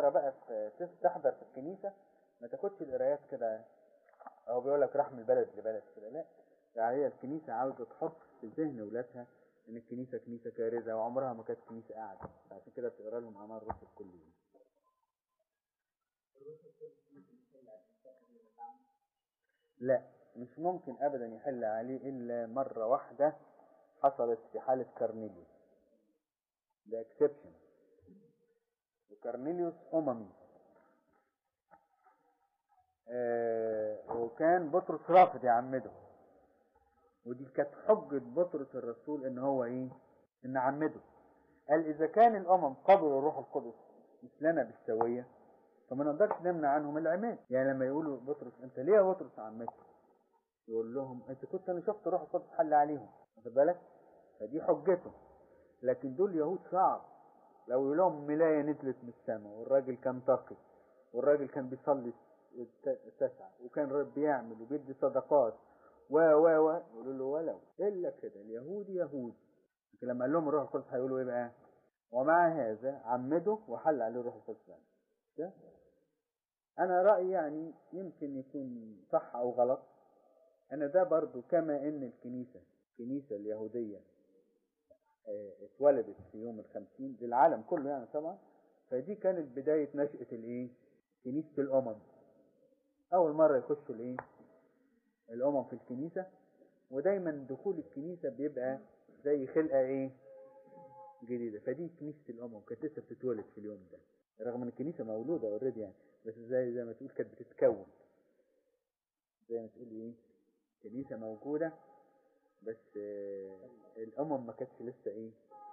مرة بقى في تس- تحضر في الكنيسة ما تاخدش القرايات كده هو بيقول لك راح من البلد لبلد كده لا يعني هي الكنيسة عاوزة تحط في ذهن ولادها ان الكنيسة كنيسة كارثة وعمرها ما كانت كنيسة قاعدة عشان كده بتقرا لهم اعمال الرسل كل يوم لا مش ممكن ابدا يحل عليه الا مرة واحدة حصلت في حالة كارنيليوس ده اكسبشن وكارنيليوس اممي آه وكان بطرس رافض يعمده ودي كانت حجة بطرس الرسول ان هو ايه ان عمده قال اذا كان الامم قبلوا الروح القدس مثلنا بالسوية فما نقدرش نمنع عنهم العماد يعني لما يقولوا بطرس انت ليه يا بطرس عمته يقول لهم انت كنت انا شفت روح القدس حل عليهم واخد بالك فدي حجته لكن دول يهود صعب لو يقول لهم ملاية نزلت من السماء والراجل كان تقي والراجل كان بيصلي الت- تسعة وكان رب بيعمل وبيدي صدقات و و و يقولوا له ولو الا كده اليهود يهود لكن لما قال لهم الروح القدس هيقولوا ايه بقى ومع هذا عمده وحل عليه الروح القدس بقى. ده انا رايي يعني يمكن يكون صح او غلط انا ده برضو كما ان الكنيسه الكنيسه اليهوديه آه، اتولدت في يوم الخمسين للعالم كله يعني طبعا فدي كانت بدايه نشاه الايه كنيسه الامم اول مره يخشوا الايه الامم في الكنيسه ودايما دخول الكنيسه بيبقى زي خلقه ايه جديده فدي كنيسه الامم كانت لسه بتتولد في اليوم ده رغم ان الكنيسه مولوده اوريدي يعني بس زي زي ما تقول كانت بتتكون زي ما تقول ايه كنيسه موجوده بس آه الامم ما كانتش لسه ايه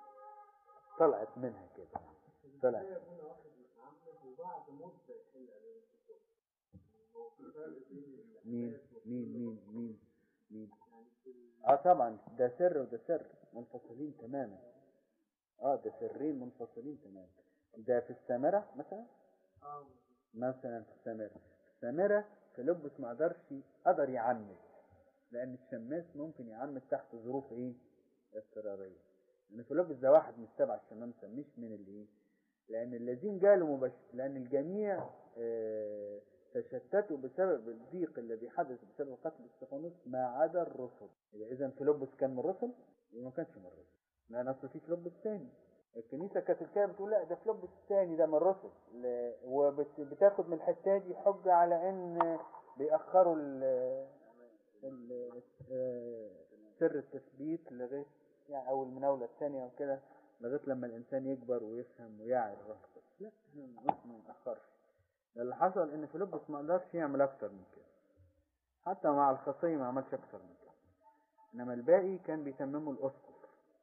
طلعت منها كده طلعت يكون واحد متعمد وبعد مدة يحل عليه الكتب هو في فرق بين مين الأساس مين مين مين مين يعني في ال- اه طبعا ده سر وده سر منفصلين تماما اه ده سرين منفصلين تماما ده في السامرة مثلا اه مثلا في السامرة في السامرة فيلبس ما قدرش قدر يعمد لأن الشماس ممكن يعمد تحت ظروف إيه؟ اضطرارية لأن فيلبس ده واحد من السبع الشمامسة مش من الإيه؟ لأن الذين جالوا مباشر لأن الجميع آه، تشتتوا بسبب الضيق الذي حدث بسبب قتل استفانوس ما عدا الرسل يبقى إذا فيلبس كان من الرسل يبقى ما كانش من الرسل لأن أصل في فيلبس تاني الكنيسة الكاثوليكية بتقول لا ده فيلبس الثاني ده من الرسل ل- وبتاخد من الحتة دي حجة على إن بيأخروا ال ال- آه، سر التثبيت لغاية يعني أو المناولة الثانية وكده لغاية لما الإنسان يكبر ويفهم ويعي الروح القدس لا إحنا ما نأخرش اللي حصل إن فيلبس ما قدرش يعمل أكتر من كده حتى مع الخطية ما عملش أكتر من كده إنما الباقي كان بيتمموا الأسقف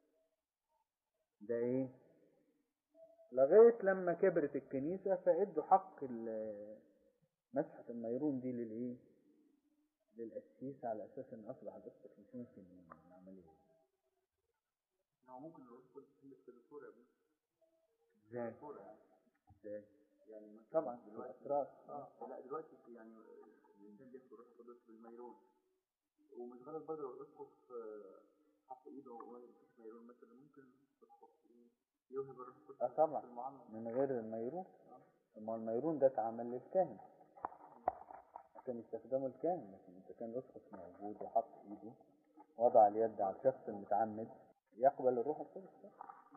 ده إيه لغاية لما كبرت الكنيسة فادوا حق ال- مسحة الميرون دي للإيه للأسيس على أساس إن أصبح الأسقف مش ممكن العملية دي. هو ممكن الرسول كل تحل في الصورة دي ازاي؟ صورة يعني ازاي؟ يعني مثلا طبعا دلوقتي الأسرار اه لا دلوقتي يعني الانسان بياخد الروح القدس بالميرون ومش غلط برضه لو الاسقف آه، حط ايده وما يمسكش ميرون مثلا ممكن الاسقف يوهب الروح القدس اه طبعا في المعامله من غير الميرون ما الميرون ده اتعمل للكاهن عشان يستخدمه الكاهن لكن إذا كان الأسقف موجود وحط إيده وضع اليد على الشخص المتعمد يقبل الروح القدس ده.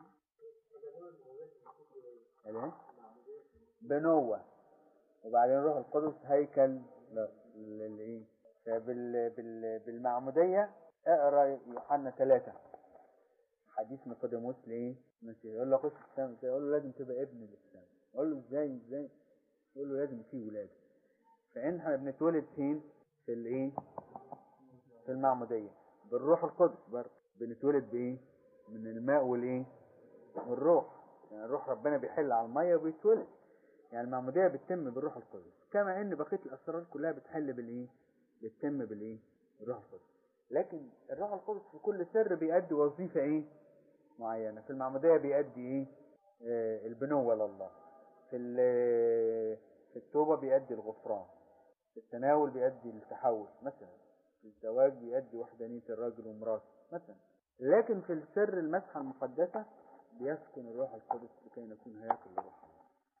الايه؟ بنوة وبعدين الروح القدس هيكل ل- للايه فبال بال بالمعمودية اقرا يوحنا ثلاثة حديث نيقوديموس ليه؟ ماشي يقول له خش السماء ازاي؟ يقول له لازم تبقى ابن للسماء يقول له ازاي ازاي؟ يقول له لازم في ولادة فإن احنا بنتولد فين؟ في الايه؟ في المعمودية بالروح القدس برضه بنتولد بايه؟ من الماء والايه؟ والروح يعني الروح ربنا بيحل على المية وبيتولد يعني المعمودية بتتم بالروح القدس كما ان بقية الاسرار كلها بتحل بالايه بتتم بالايه بالروح القدس لكن الروح القدس في كل سر بيأدي وظيفة ايه معينة في المعمودية بيأدي ايه آه البنوة لله في ال- في التوبة بيأدي الغفران في التناول بيأدي التحول مثلا في الزواج بيأدي وحدانية الرجل ومراته مثلا لكن في السر المسحة المقدسة بيسكن الروح القدس لكي نكون هياكل الروح الله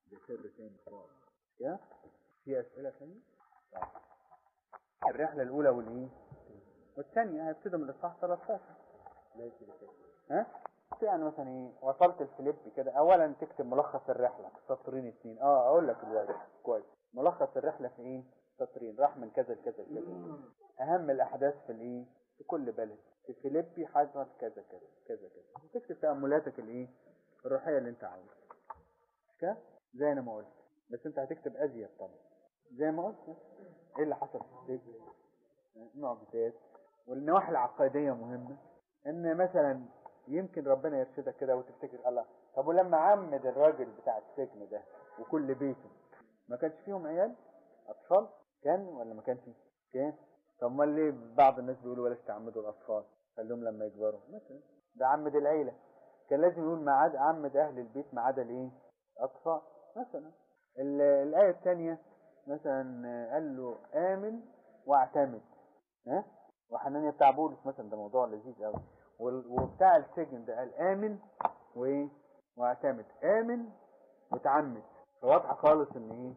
ده سر تاني خالص يا في اسئله ثانيه الرحله الاولى والايه والثانيه هيبتدي من الاصحاح 13 ماشي ده كده ها يعني مثلا ايه وصلت الفليب كده اولا تكتب ملخص الرحله سطرين اتنين اه اقول لك دلوقتي كويس ملخص الرحله في ايه سطرين راح من كذا لكذا لكذا اهم الاحداث في الايه في كل بلد في فيليبي حصل كذا كذا كذا كذا وتكتب تاملاتك الايه الروحيه اللي انت عاوزها مش كده زي انا ما قلت بس انت هتكتب ازيد طبعا زي ما قلت ايه اللي حصل في السجن معجزات والنواحي العقائديه مهمه ان مثلا يمكن ربنا يرشدك كده وتفتكر الله طب ولما عمد الراجل بتاع السجن ده وكل بيته ما كانش فيهم عيال اطفال كان ولا ما كانش كان طب ما ليه بعض الناس بيقولوا بلاش تعمدوا الاطفال خليهم لما يكبروا مثلا ده عمد العيله كان لازم يقول ما عدا عمد اهل البيت ما عدا الايه اطفال مثلا ال- الايه الثانيه مثلا قال له امن واعتمد ها وحنانيا بتاع بولس مثلا ده موضوع لذيذ قوي وال- وبتاع السجن ده قال امن وايه واعتمد امن وتعمد فواضحه خالص ان ايه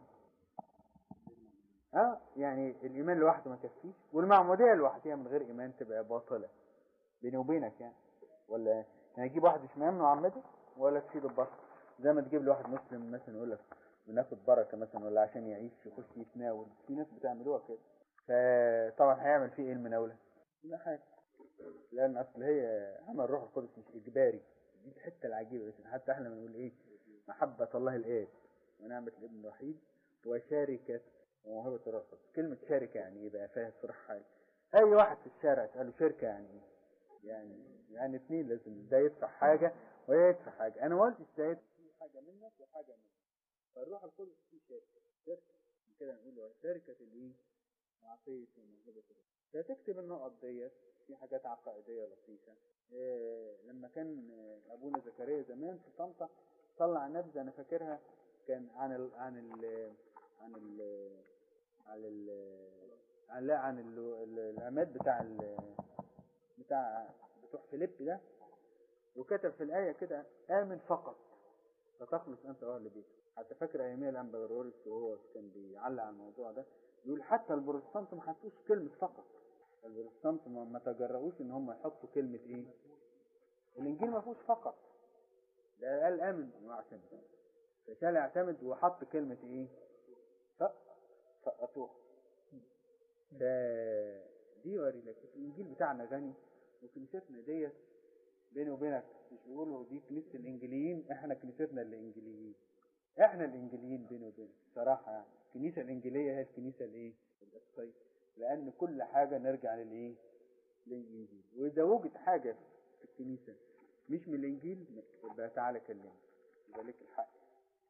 اه يعني الايمان لوحده ما يكفيش والمعموديه لوحدها من غير ايمان تبقى باطله بيني وبينك يعني ولا إيه؟ يعني تجيب واحد مش مؤمن وعمده ولا تفيده ببطل زي ما تجيب لواحد مسلم مثلا يقول لك بناخد بركه مثلا ولا عشان يعيش يخش يتناول في ناس بتعملوها كده فطبعا هيعمل فيه ايه المناوله؟ لا حاجه لان اصل هي عمل الروح القدس مش اجباري دي الحته العجيبه بس حتى احنا بنقول ايه محبه الله الاب ونعمه الابن الوحيد وشركه وموهبه الروح القدس كلمه شركه يعني ايه بقى فيها صراحه حاجه اي واحد في الشارع تساله شركه يعني ايه يعني يعني اثنين لازم ده يدفع حاجه وده يدفع حاجه انا ما قلتش ده يدفع حاجه منك وحاجه منك فالروح القدس فيه شركه شركه عشان كده نقول شركه الايه عطيه وموهبه الروح فتكتب النقط ديت في حاجات عقائديه لطيفه إيه لما كان آه، ابونا زكريا زمان في طنطا طلع نبذه انا فاكرها كان عن ال عن ال عن ال عن ال عن لا عن ال- ال- العماد بتاع ال بتاع بتوع فيليب ده وكتب في الآية كده آمن فقط فتخلص أنت وأهل بيتك حتى فاكر أيامية الأمبراطوريس وهو كان بيعلق على الموضوع ده يقول حتى البروتستانت ما حطوش كلمة فقط البروتستانت ما ما تجرؤوش إن هم يحطوا كلمة إيه الإنجيل ما فيهوش فقط ده قال آمن واعتمد فشال اعتمد وحط كلمة إيه فق فقطوها فدي يوري لك الإنجيل بتاعنا غني وكنيستنا ديت بيني وبينك مش بيقولوا دي كنيسة الإنجليين إحنا كنيستنا الإنجليين إحنا الإنجليين بيني وبينك صراحة يعني الكنيسة الإنجيلية هي الكنيسة الإيه؟ الأسقية لأن كل حاجة نرجع للإيه؟ للإنجيل وإذا وجد حاجة في الكنيسة مش من الإنجيل يبقى تعالى كلمني يبقى لك الحق